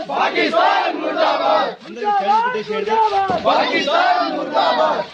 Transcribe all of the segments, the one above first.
పాకిస్తాన్ ముర్దాబాద్ పాకిస్తాన్ ముర్దాబాద్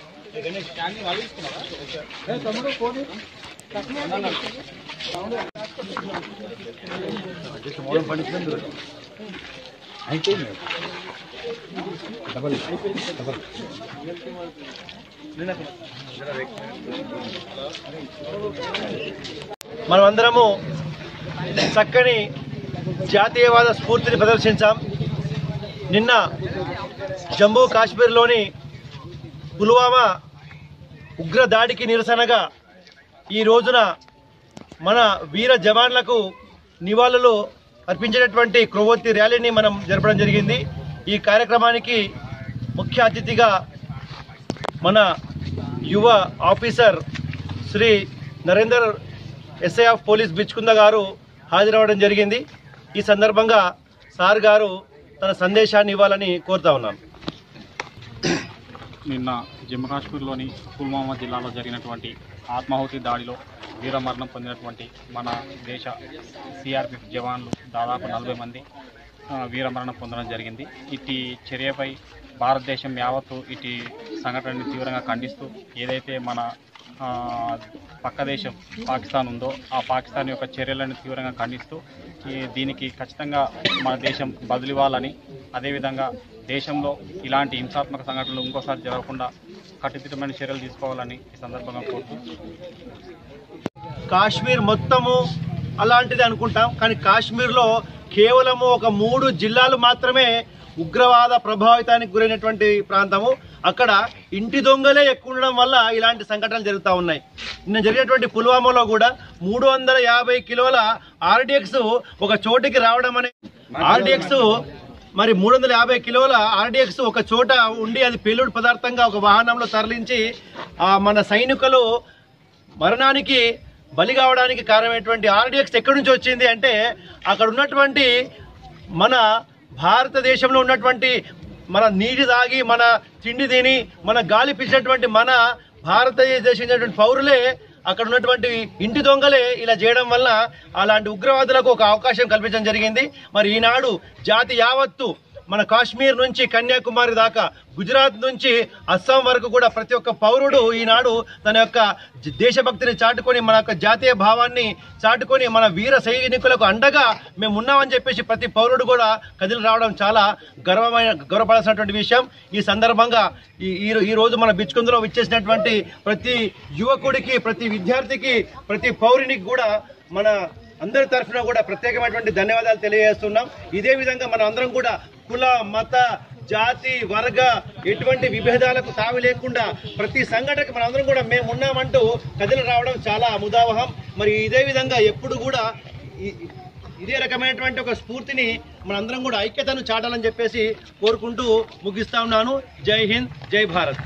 మనమందరము చక్కని జాతీయవాద స్ఫూర్తిని ప్రదర్శించాం నిన్న జమ్మూ కాశ్మీర్లోని పుల్వామా ఉగ్ర దాడికి నిరసనగా ఈ రోజున మన వీర జవాన్లకు నివాళులు అర్పించేటటువంటి క్రొవ్వొత్తి ర్యాలీని మనం జరపడం జరిగింది ఈ కార్యక్రమానికి ముఖ్య అతిథిగా మన యువ officer Shri Narender SI of police Bichkunda గారు హాజరవ్వడం జరిగింది ఈ సందర్భంగా సార్ గారు తన సందేశాన్ని ఇవ్వాలని కోరుతా ఉన్నాను నిన్న జమ్మూ కాశ్మీర్లోని పుల్వామా జిల్లాలో జరిగినటువంటి ఆత్మాహుతి దాడిలో వీరమరణం పొందినటువంటి మన దేశ సిఆర్పిఎఫ్ జవాన్లు దాదాపు నలభై మంది ఆ, వీరమరణం పొందడం జరిగింది ఇట్టి చర్యపై భారతదేశం యావత్తు ఇటు సంఘటనని తీవ్రంగా ఖండిస్తూ ఏదైతే మన ఆ, పక్క దేశం పాకిస్తాన్ ఉందో ఆ పాకిస్తాన్ యొక్క చర్యలను తీవ్రంగా ఖండిస్తూ ఈ దీనికి ఖచ్చితంగా మన దేశం బదిలివ్వాలని అదేవిధంగా దేశంలో ఇలాంటి హింసాత్మక సంఘటనలు ఇంకోసారి జరగకుండా కట్టుదిట్టమైన చర్యలు తీసుకోవాలని ఈ సందర్భంగా కోరుతూ కాశ్మీర్ మొత్తము అలాంటిది అనుకుంటాం కానీ కాశ్మీర్లో కేవలము ఒక మూడు జిల్లాలు మాత్రమే ఉగ్రవాద ప్రభావితానికి గురైనటువంటి ప్రాంతము అక్కడ ఇంటి దొంగలే ఎక్కువ ఉండడం వల్ల ఇలాంటి సంఘటనలు జరుగుతూ ఉన్నాయి నిన్న జరిగినటువంటి పుల్వామాలో కూడా మూడు వందల యాభై కిలోల ఆర్డిఎక్స్ ఒక చోటికి రావడం అనే ఆర్డిఎక్స్ మరి మూడు వందల యాభై కిలోల ఆర్డిఎక్స్ ఒక చోట ఉండి అది పేలుడు పదార్థంగా ఒక వాహనంలో తరలించి ఆ మన సైనికులు మరణానికి బలి కావడానికి కారణమైనటువంటి ఆర్డిఎక్స్ ఎక్కడి నుంచి వచ్చింది అంటే అక్కడ ఉన్నటువంటి మన భారతదేశంలో ఉన్నటువంటి మన నీటి తాగి మన తిండి తిని మన గాలి పీల్చినటువంటి మన భారతదేశం చెందినటువంటి పౌరులే అక్కడ ఉన్నటువంటి ఇంటి దొంగలే ఇలా చేయడం వల్ల అలాంటి ఉగ్రవాదులకు ఒక అవకాశం కల్పించడం జరిగింది మరి ఈనాడు జాతి యావత్తు మన కాశ్మీర్ నుంచి కన్యాకుమారి దాకా గుజరాత్ నుంచి అస్సాం వరకు కూడా ప్రతి ఒక్క పౌరుడు ఈనాడు తన యొక్క జ- దేశభక్తిని చాటుకొని మన యొక్క జాతీయ భావాన్ని చాటుకొని మన వీర సైనికులకు అండగా మేము ఉన్నామని చెప్పేసి ప్రతి పౌరుడు కూడా కదిలి రావడం చాలా గర్వమైన గౌరవపడాల్సినటువంటి విషయం ఈ సందర్భంగా ఈ ఈ- ఈ రోజు మన బిచ్కుందులో విచ్చేసినటువంటి ప్రతి యువకుడికి ప్రతి విద్యార్థికి ప్రతి పౌరునికి కూడా మన అందరి తరఫున కూడా ప్రత్యేకమైనటువంటి ధన్యవాదాలు తెలియజేస్తున్నాం ఇదే విధంగా మనం అందరం కూడా కుల మత జాతి వర్గ ఎటువంటి విభేదాలకు తావి లేకుండా ప్రతి సంఘటనకు మనం అందరం కూడా మేము ఉన్నామంటూ కదిలి రావడం చాలా ముదావహం మరి ఇదే విధంగా ఎప్పుడు కూడా ఈ- ఇదే రకమైనటువంటి ఒక స్ఫూర్తిని మనందరం కూడా ఐక్యతను చాటాలని చెప్పేసి కోరుకుంటూ ముగిస్తా ఉన్నాను జై హింద్ జై భారత్